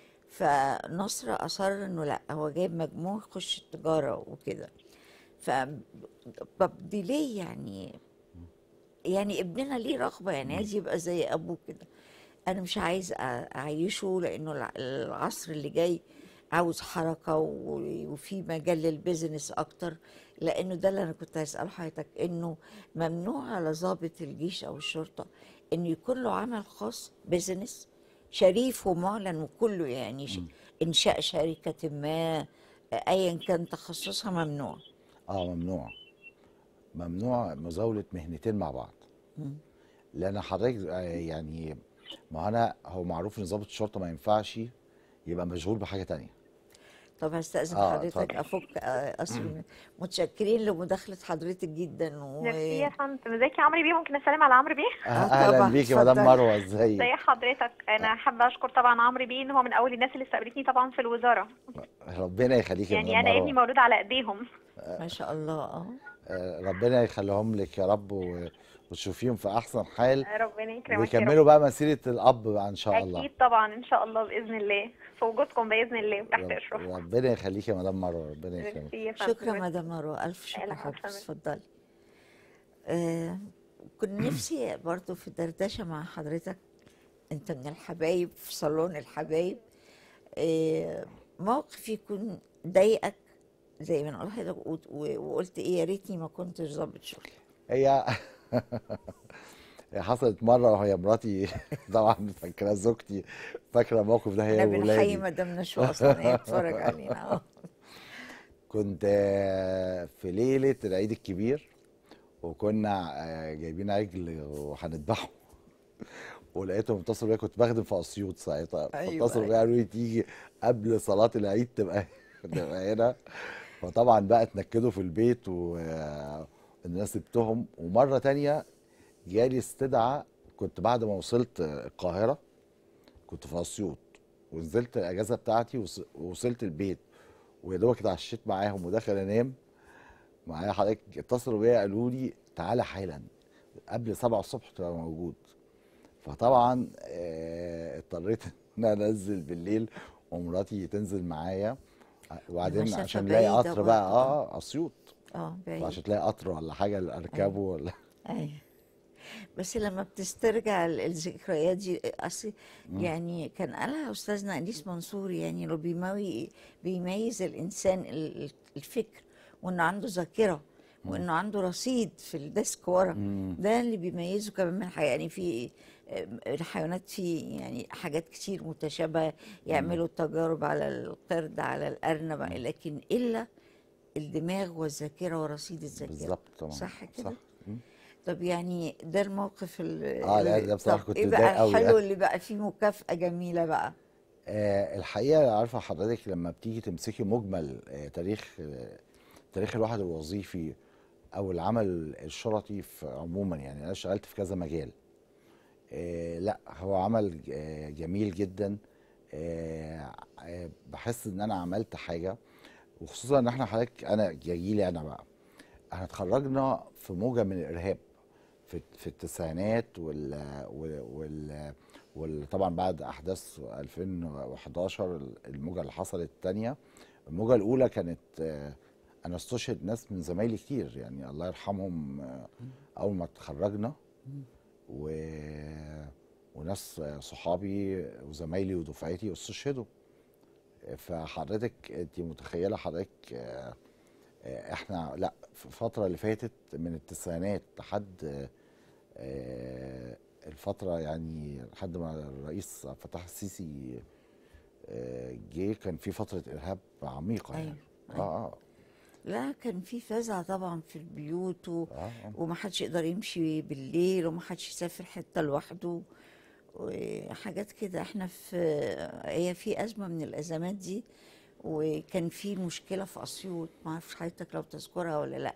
فنصر اصر انه لا هو جايب مجموع يخش التجاره وكده ف طب دي ليه يعني يعني ابننا ليه رغبه يعني عايز يبقى زي ابوه كده انا مش عايز أ- اعيشه لانه الع- العصر اللي جاي عاوز حركه و- وفي مجال للبيزنس اكتر لانه ده اللي انا كنت هسال حضرتك انه ممنوع على ضابط الجيش او الشرطه انه يكون له عمل خاص بيزنس شريف ومعلن وكله يعني ش- انشاء شركه ما ايا كان تخصصها ممنوع اه ممنوع ممنوع مزاوله مهنتين مع بعض لان حضرتك آه، يعني ما انا هو معروف ان ضابط الشرطه ما ينفعش يبقى مشغول بحاجه تانية طب هستأذن آه، حضرتك اتفضل. افك آه، اصل متشكرين لمداخله حضرتك جدا و... ميرسي يا فندم ازيك يا عمرو بيه ممكن اسلم على عمرو بيه آه، اهلا طبعاً، بيكي مدام اتفضلي. مروه ازاي ازي حضرتك انا حابه اشكر طبعا عمرو بيه ان هو من اول الناس اللي استقبلتني طبعا في الوزاره ربنا يخليكي يا يعني مدام انا ابني مروه مولود على ايديهم ما شاء الله اه آه، ربنا يخليهم لك يا رب و- وتشوفيهم في احسن حال ربنا يكرمك يا رب ويكملوا بقى مسيره الاب بقى ان شاء الله اكيد طبعا ان شاء الله باذن الله في وجودكم باذن الله وتحت رب- اشرافكم ربنا يخليكي يا مدام مروه ربنا يكرمك ميرسي يا فندم شكرا مدام مروه الف شكر العفو، حضرتك تمام. اتفضلي آه كنت نفسي برضو في دردشه مع حضرتك انت من الحبايب في صالون الحبايب آه موقف يكون ضايقك زي ما انا قلت لحضرتك وقلت- وقلت ايه يا ريتني ما كنتش ظابط شغل هي هي حصلت مره وهي مراتي طبعا فاكره زوجتي فاكره الموقف ده هي احنا بنحيي وولادي مدام نشوى اصلا هي بتتفرج علينا اه كنت آه، في ليله العيد الكبير وكنا آه، جايبين عجل وهنذبحه ولقيتهم اتصلوا بيا كنت بخدم في اسيوط ساعتها أيوة، فاتصلوا بيا قالوا لي تيجي قبل صلاه العيد تبقى تبقى هنا فطبعا بقى اتنكدوا في البيت والناس سبتهم ومره تانية جالي استدعاء كنت بعد ما وصلت القاهره كنت في اسيوط ونزلت الاجازه بتاعتي وص- ووصلت البيت ويا دوبك اتعشيت معاهم وداخل انام معايا حضرتك اتصلوا بيا قالوا لي تعالى حالا قبل 7 الصبح تبقى موجود فطبعا آه، اضطريت ان انا انزل بالليل ومراتي تنزل معايا وبعدين المسافة عشان نلاقي بعيدة قطر بقى برضه. اه اسيوط اه بعيد فعشان تلاقي قطر ولا حاجه اللي اركبه ولا ايوه بس لما بتسترجع ال- الذكريات دي اصل يعني كان قالها استاذنا انيس منصور يعني لو بيموي بيميز الانسان ال- ال- الفكر وانه عنده ذاكره وانه عنده رصيد في الديسك ورا ده اللي بيميزه كمان من الحياه يعني في آم، الحيوانات في يعني حاجات كتير متشابهه يعملوا تجارب على القرد على الارنب لكن الا الدماغ والذاكره ورصيد الذاكره بالظبط طبعا صح كده صح مم. طب يعني ده الموقف ال- آه، لا، اللي- ده بصراحة طب كنت ايه متضايق بقى أوي الحلو يعني. اللي بقى فيه مكافأة جميلة بقى آه الحقيقه عارفه حضرتك لما بتيجي تمسكي مجمل آه تاريخ آه تاريخ الواحد الوظيفي او العمل الشرطي في عموما يعني انا اشتغلت في كذا مجال آه لا هو عمل آه جميل جدا آه آه بحس ان انا عملت حاجه وخصوصا ان احنا حضرتك انا جايلي انا بقى احنا اتخرجنا في موجه من الارهاب في في التسعينات وال وال, وال وطبعا بعد احداث 2011 الموجه اللي حصلت الثانيه الموجه الاولى كانت آه، انا استشهد ناس من زمايلي كتير يعني الله يرحمهم آه، اول ما اتخرجنا و وناس آه، صحابي وزمايلي ودفعتي استشهدوا فحضرتك انت متخيله حضرتك آه، آه، احنا لا في الفتره اللي فاتت من التسعينات لحد آه، آه، الفتره يعني لحد ما الرئيس عبد الفتاح السيسي آه، جه كان في فتره ارهاب عميقه يعني أيوة، اه اه لا كان في فزع طبعا في البيوت و... اه آه. ومحدش يقدر يمشي بالليل ومحدش يسافر حتة لوحده وحاجات كده احنا في هي في أزمة من الأزمات دي وكان في مشكلة في أسيوط ما اعرفش حضرتك لو تذكرها ولا لا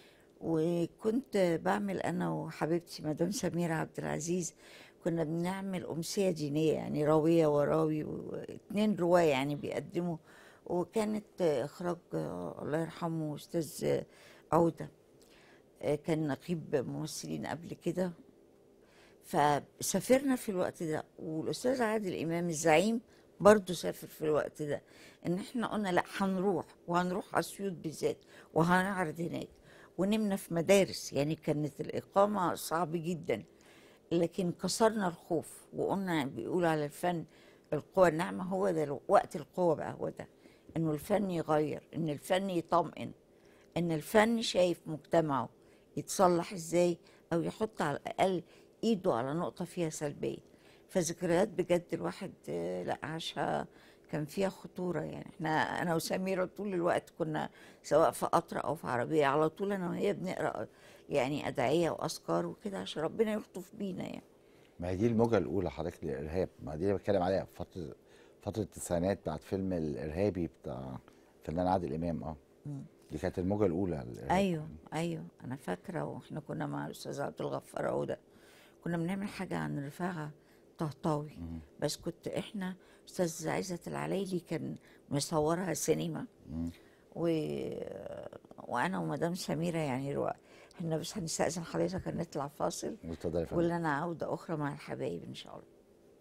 وكنت بعمل أنا وحبيبتي مدام سميرة عبد العزيز كنا بنعمل أمسية دينية يعني راوية وراوي واتنين رواة يعني بيقدموا وكانت إخراج آه، الله يرحمه أستاذ عودة آه، كان نقيب ممثلين قبل كده فسافرنا في الوقت ده والاستاذ عادل امام الزعيم برضه سافر في الوقت ده ان احنا قلنا لا هنروح وهنروح اسيوط بالذات وهنعرض هناك ونمنا في مدارس يعني كانت الاقامه صعب جدا لكن كسرنا الخوف وقلنا بيقول على الفن القوة الناعمة هو ده وقت القوة بقى هو ده انه الفن يغير ان الفن يطمئن ان الفن شايف مجتمعه يتصلح ازاي او يحط على الاقل ايده على نقطه فيها سلبيه فذكريات بجد الواحد آه، لا عاشها كان كان فيها خطوره يعني احنا انا وسميره طول الوقت كنا سواء في قطر او في عربيه على طول انا وهي بنقرا يعني ادعيه واذكار وكده عشان ربنا يلطف بينا يعني ما هي دي الموجة الأولى حضرتك للإرهاب ما دي اللي بتكلم عليها في فترة فترة التسعينات بتاعت فيلم الإرهابي بتاع الفنان عادل إمام اه دي كانت الموجة الأولى للإرهاب ايوه ايوه انا فاكره واحنا كنا مع الاستاذ عبد الغفار عوده كنا بنعمل حاجه عن رفاعه طهطاوي بس كنت احنا استاذ عزت العلايلي كان مصورها سينما و... وانا ومدام سميره يعني رو... احنا بس هنستاذن حضرتك نطلع فاصل اتفضلي يا فندم. ولنا عوده اخرى مع الحبايب ان شاء الله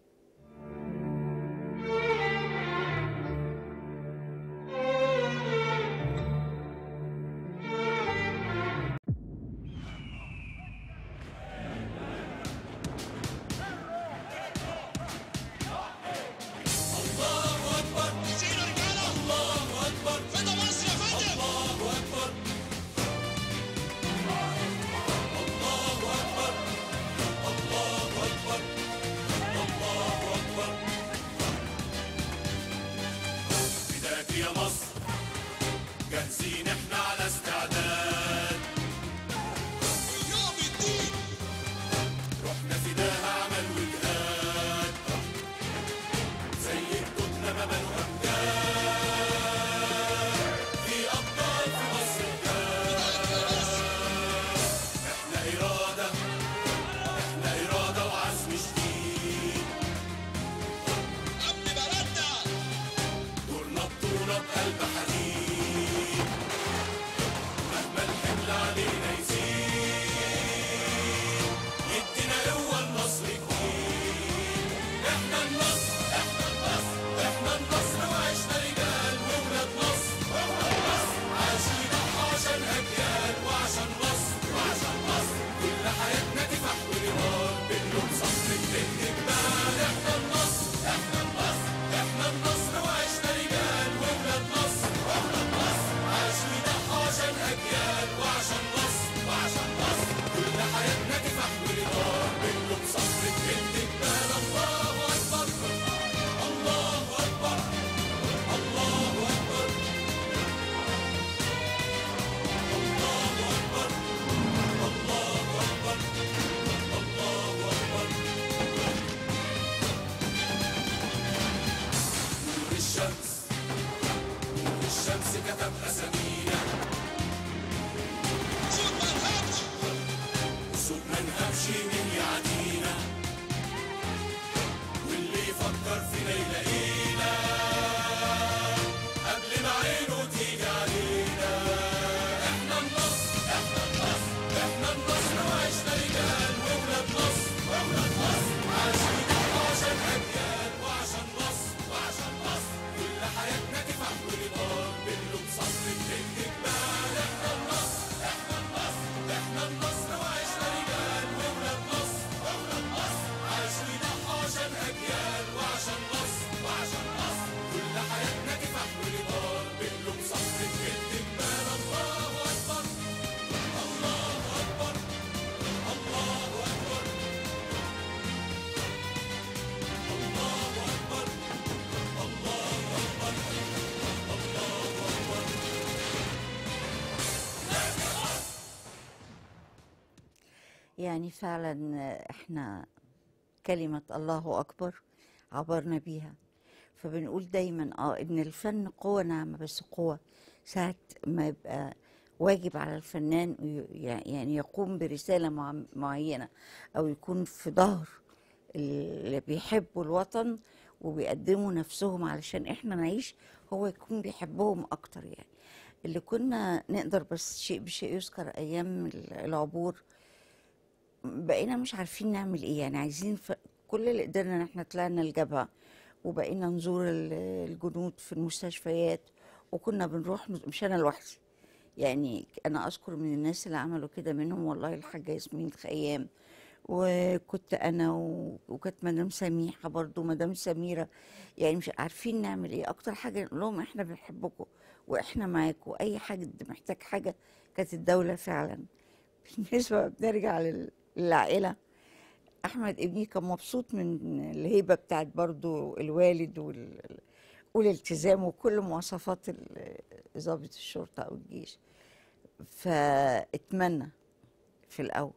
بداك يا مصر جاهزين احنا على استعداد يوم الدين رحنا فداها عمل وجهاد زي الكتلة ما بنوا أمجاد في أبطال في مصر بجد احنا إرادة احنا إرادة وعزم شديد أمن بلدنا دورنا بطولة بقلب حديد مهما الحمل علينا يزيد يدينا قوة النصر جديد احنا النصر احنا النصر احنا النصر وعشنا رجال وولاد مصر وولاد مصر عايشين عشان اجيال وعشان مصر وعشان مصر كل حياتنا كفاح ونضال بنلوم صخر الدين جبال احنا النصر احنا النصر احنا النصر وعشنا رجال وولاد مصر وولاد مصر عايشين عشان اجيال وعشان مصر وعشان مصر كل حياتنا كفاح ونضال بنلوم صخر الدين جبال الله اكبر الله اكبر الله اكبر الله اكبر الله اكبر الله اكبر نور الشمس نور الشمس كتب اسامينا صوت ما نهبش صوت ما نهبش مين يعدينا واللي يفكر فينا يلاقينا قبل ما عينه تيجي علينا احنا النصر احنا النصر احنا النصر وعشنا رجال وولاد مصر وولاد مصر عايشين عشان اجيال وعشان مصر وعشان مصر كل حياتنا كفاح ونضال بنلوم صخر الدين جبال احنا النصر احنا النصر احنا النصر وعشنا رجال وولاد مصر وولاد مصر عايشين عشان اجيال وعشان مصر وعشان مصر كل حياتنا كفاح ونضال بنلوم صخر الدين جبال الله اكبر الله اكبر الله اكبر الله اكبر الله اكبر الله اكبر يعني فعلا احنا كلمة الله أكبر عبرنا بيها فبنقول دايما اه ان الفن قوة ناعمة بس قوة ساعة ما يبقى واجب على الفنان ي- يعني يقوم برسالة مع- معينة أو يكون في ظهر اللي بيحبوا الوطن وبيقدموا نفسهم علشان احنا نعيش هو يكون بيحبهم أكتر يعني اللي كنا نقدر بس شيء بشيء يذكر أيام العبور بقينا مش عارفين نعمل ايه يعني عايزين ف... كل اللي قدرنا ان احنا طلعنا الجبهة وبقينا نزور ال- الجنود في المستشفيات وكنا بنروح مش انا لوحدي يعني انا اذكر من الناس اللي عملوا كده منهم والله الحاجة ياسمين خيام وكنت انا و... وكانت مدام سميحة برضو مدام سميرة يعني مش عارفين نعمل ايه اكتر حاجة نقول لهم احنا بنحبكم واحنا معاكم اي حاجة محتاج حاجة كانت الدولة فعلا بالنسبة بنرجع لل- للعائلة أحمد ابني كان مبسوط من الهيبة بتاعت برضو الوالد وال... والالتزام وكل مواصفات ال- ضابط الشرطة أو الجيش فاتمنى في الأول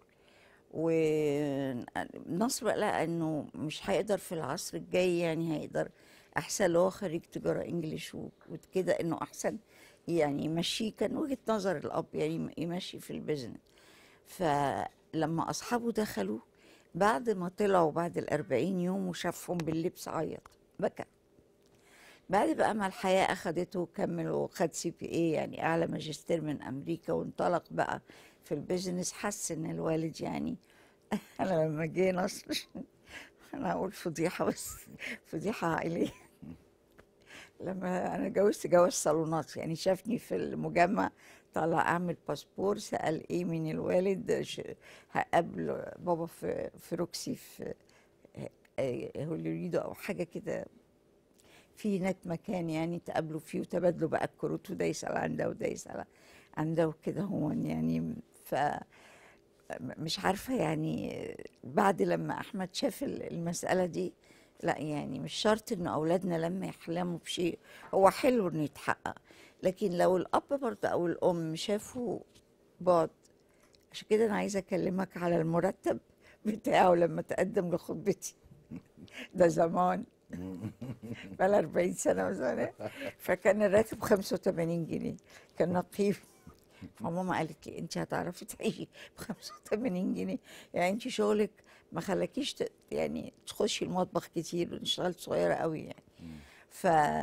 ونصر بقى لقى انه مش هيقدر في العصر الجاي يعني هيقدر احسن لو هو خريج تجاره انجليش و- وكده انه احسن يعني يمشيه كان وجهه نظر الاب يعني يمشي في البيزنس فلما اصحابه دخلوا بعد ما طلعوا بعد الأربعين يوم وشافهم باللبس عيط بكى بعد بقى ما الحياة أخدته كمل وخد سي بي اي يعني أعلى ماجستير من أمريكا وانطلق بقى في البيزنس حس إن الوالد يعني أنا لما جه نصر أنا هقول فضيحة بس فضيحة عائلية لما أنا جوزت جواز صالونات يعني شافني في المجمع طالع أعمل باسبور سأل إيه من الوالد ش- هقابل بابا في في روكسي في آه، هوليودو أو حاجة كده في هناك مكان يعني تقابلوا فيه وتبادلوا بقى الكروت وده يسأل عن ده وده يسأل عن ده وكده هو يعني ف مش عارفة يعني بعد لما أحمد شاف ال- المسألة دي لا يعني مش شرط إن أولادنا لما يحلموا بشيء هو حلو إنه يتحقق لكن لو الأب برضه أو الأم شافوا بعد عشان كده أنا عايزة أكلمك على المرتب بتاعه لما تقدم لخطبتي ده زمان بقى 40 سنة مثلا فكان الراتب 85 جنيه كان نقيب فماما قالت لي انت هتعرفي تعيشي ب 85 جنيه يعني انت شغلك ما خلاكيش ت... يعني تخشي المطبخ كتير اشتغلت صغيره قوي يعني ف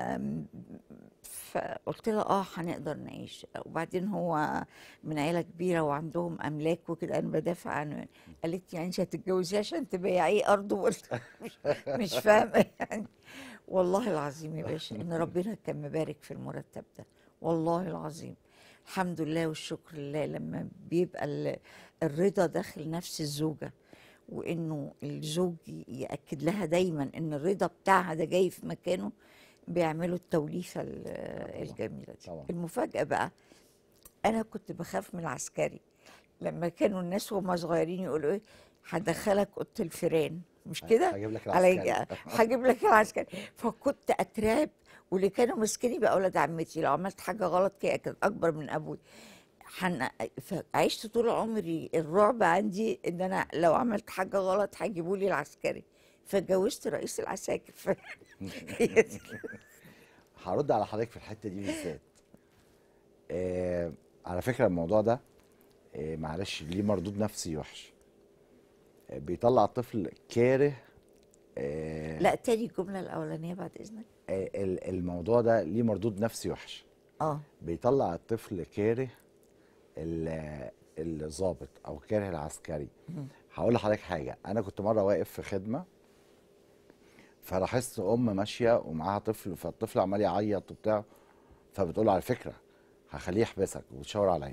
فقلت لها اه هنقدر نعيش وبعدين هو من عيله كبيره وعندهم املاك وكده انا بدافع عنه قالت لي يعني انت هتتجوزيه عشان تبيعيه ارضه قلت مش, مش فاهمه يعني والله العظيم يا باشا ان ربنا كان مبارك في المرتب ده والله العظيم الحمد لله والشكر لله لما بيبقى ال- الرضا داخل نفس الزوجه وانه الزوج ياكد لها دايما ان الرضا بتاعها ده جاي في مكانه بيعملوا التوليفه ال- الجميله دي طبعا. المفاجاه بقى انا كنت بخاف من العسكري لما كانوا الناس وهم صغيرين يقولوا ايه هدخلك اوضه الفيران مش كده هجيب لك علي العسكري. هجيب لك العسكري فكنت اترعب واللي كانوا ماسكيني بقى اولاد عمتي لو عملت حاجه غلط كده كانت اكبر من ابوي حن... فعشت طول عمري الرعب عندي ان انا لو عملت حاجه غلط هيجيبوا لي العسكري فاتجوزت رئيس العساكر ف... هي دي. هرد على حضرتك في الحته دي بالذات آه على فكره الموضوع ده آه معلش ليه مردود نفسي وحش آه بيطلع الطفل كاره آه لا تاني الجمله الاولانيه بعد اذنك آه ال- الموضوع ده ليه مردود نفسي وحش اه بيطلع الطفل كاره ال- الضابط او كاره العسكري هقول لحضرتك حاجه انا كنت مره واقف في خدمه فلاحظت ام ماشيه ومعاها طفل فالطفل عمال يعيط وبتاع فبتقول له على فكره هخليه يحبسك وبتشاور عليا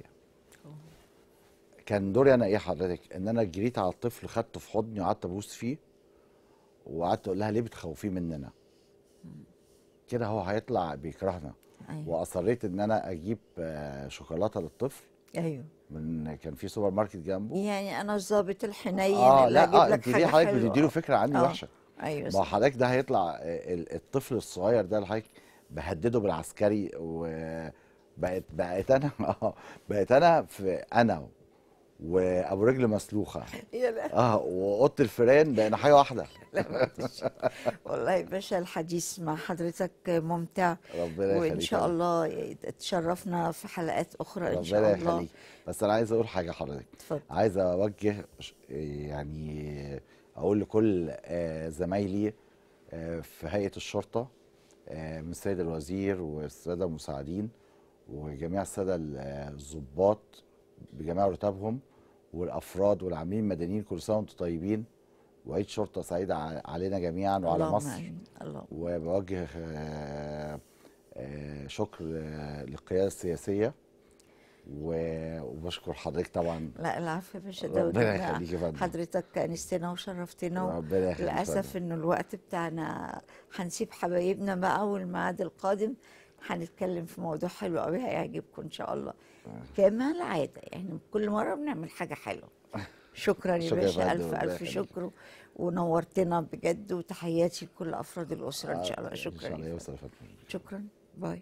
كان دوري انا ايه حضرتك ان انا جريت على الطفل خدته في حضني وقعدت ابوس فيه وقعدت اقول لها ليه بتخوفيه مننا كده هو هيطلع بيكرهنا ايوه واصريت ان انا اجيب آه، شوكولاته للطفل ايوه من كان في سوبر ماركت جنبه يعني انا الظابط الحنين اه اللي لا هجيب اه لك انت ليه حاجه حضرتك بتديله حلوه فكره عني آه. وحشه ايوه ما صح. حضرتك ده هيطلع آه، ال- الطفل الصغير ده اللي حضرتك بهدده بالعسكري وبقت بقيت انا اه بقيت انا في انا وابو رجل مسلوخه يا لا اه واوضه الفيران بقينا حاجه واحده لا ما تش- والله يا باشا الحديث مع حضرتك ممتع ربنا وان يخليك شاء يا الله تشرفنا في حلقات اخرى ان ربنا شاء الله يخليك بس انا عايز اقول حاجه حضرتك اتفضل عايز اوجه ش- يعني اقول لكل آه، زمايلي آه، في هيئه الشرطه آه، من السيد الوزير والساده المساعدين وجميع الساده ال- آه، الضباط بجميع رتبهم والافراد والعاملين المدنيين كل سنه وانتم طيبين وعيد شرطه سعيده ع- علينا جميعا وعلى اللهم مصر آمين. اللهم وبوجه آه، آه، شكر آه، للقياده السياسيه و- وبشكر حضرتك طبعا لا العفو يا باشا ده ربنا وده يخليك يا فندم حضرتك انستنا وشرفتنا ربنا يخليك يا للاسف فندم. انه الوقت بتاعنا هنسيب حبايبنا بقى والميعاد القادم هنتكلم في موضوع حلو قوي هيعجبكم ان شاء الله كما العاده يعني كل مره بنعمل حاجه حلوه شكرا يا شكرا يا باشا فندم، الف ربنا الف يخليك. شكر ونورتنا بجد وتحياتي لكل افراد الاسره ان شاء الله ان شاء شكرا الله يا يوصل فندم. يا فندم شكرا باي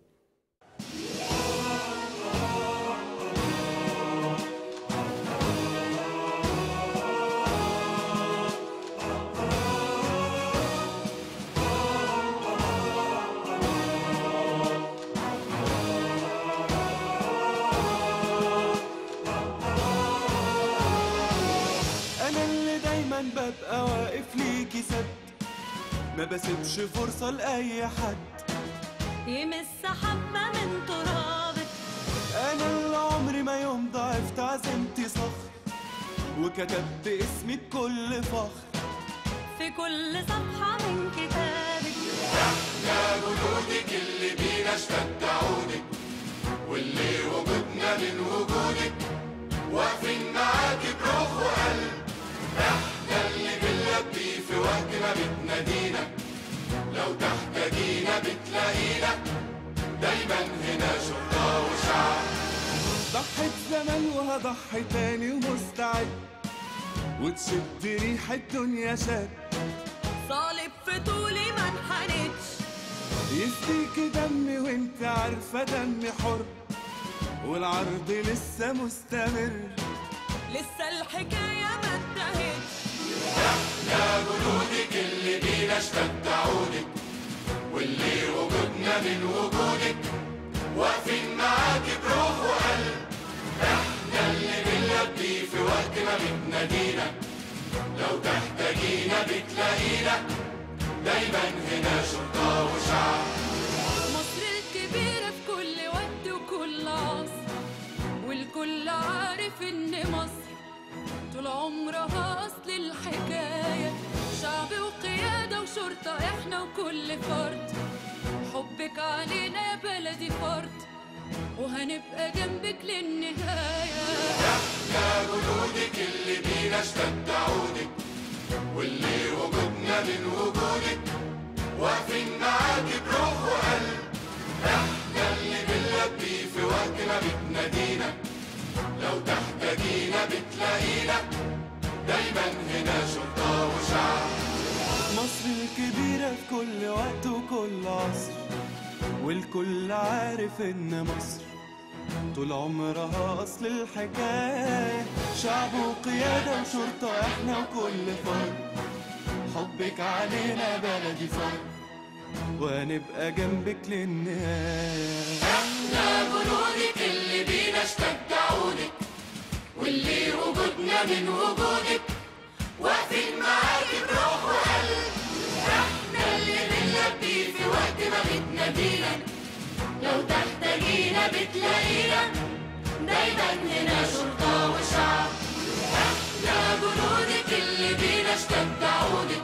انا اللي دايما ببقى واقف ليكي سد ما بسيبش فرصة لأي حد يمس حبة من ترابك انا اللي عمري ما يوم ضعفت عزمتي صخر وكتبت اسمي بكل فخر في كل صفحة من كتابك يا جنودك اللي بينا اشتد عودك واللي وجودنا من وجودك واقفين معاكي بروح وقلب احنا اللي بنلبي في وقت ما بتنادينا لو تحتاجينا بتلاقينا دايما هنا شرطة وشعب ضحيت زمان وهضحي تاني ومستعد وتشد ريح الدنيا شد صالب في طولي ما انحنتش يفديك دمي وانت عارفة دمي حر والعرض لسه مستمر لسه الحكاية ما انتهتش يا جنودك اللي بينا اشتد عودك واللي وجودنا من وجودك واقفين معاكي بروح وقلب احنا اللي بنلبي في وقت ما بتنادينا لو تحتاجينا بتلاقينا دايما هنا شرطة وشعب مصر الكبيرة في كل وقت وكل عصر والكل عارف إن مصر طول عمرها أصل الحكاية شعب وقيادة وشرطة إحنا وكل فرد حبك علينا يا بلدي فرد وهنبقى جنبك للنهاية يا جنودك اللي بينا اشتد عودك واللي وجودنا من وجودك واقفين معاكي بروح وقلب احنا اللي بنلبي في وقت ما بتنادينا لو تحتاجينا بتلاقينا دايما هنا شرطة وشعب مصر الكبيرة في كل وقت وكل عصر والكل عارف ان مصر طول عمرها اصل الحكاية شعب وقيادة وشرطة احنا وكل فرد حبك علينا بلدي فرد وهنبقى جنبك للنهاية يا جنودك اللي بينا اشتد عودك واللي وجودنا من وجودك واقفين معاكي بروح وقلب احنا اللي بنلبي في وقت ما بتنادينا لو تحتاجينا بتلاقينا دايما هنا شرطة وشعب احنا جنودك اللي بينا اشتد عودك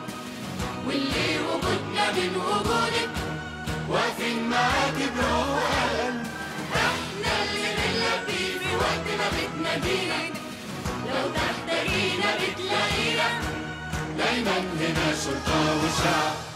واللي وجودنا من وجودك واقفين معاكي بروح وقلب احنا اللي بنلبي في وقت ما بتنادينا لو تحتاجينا بتلاقينا دايما هنا شرطة وشعب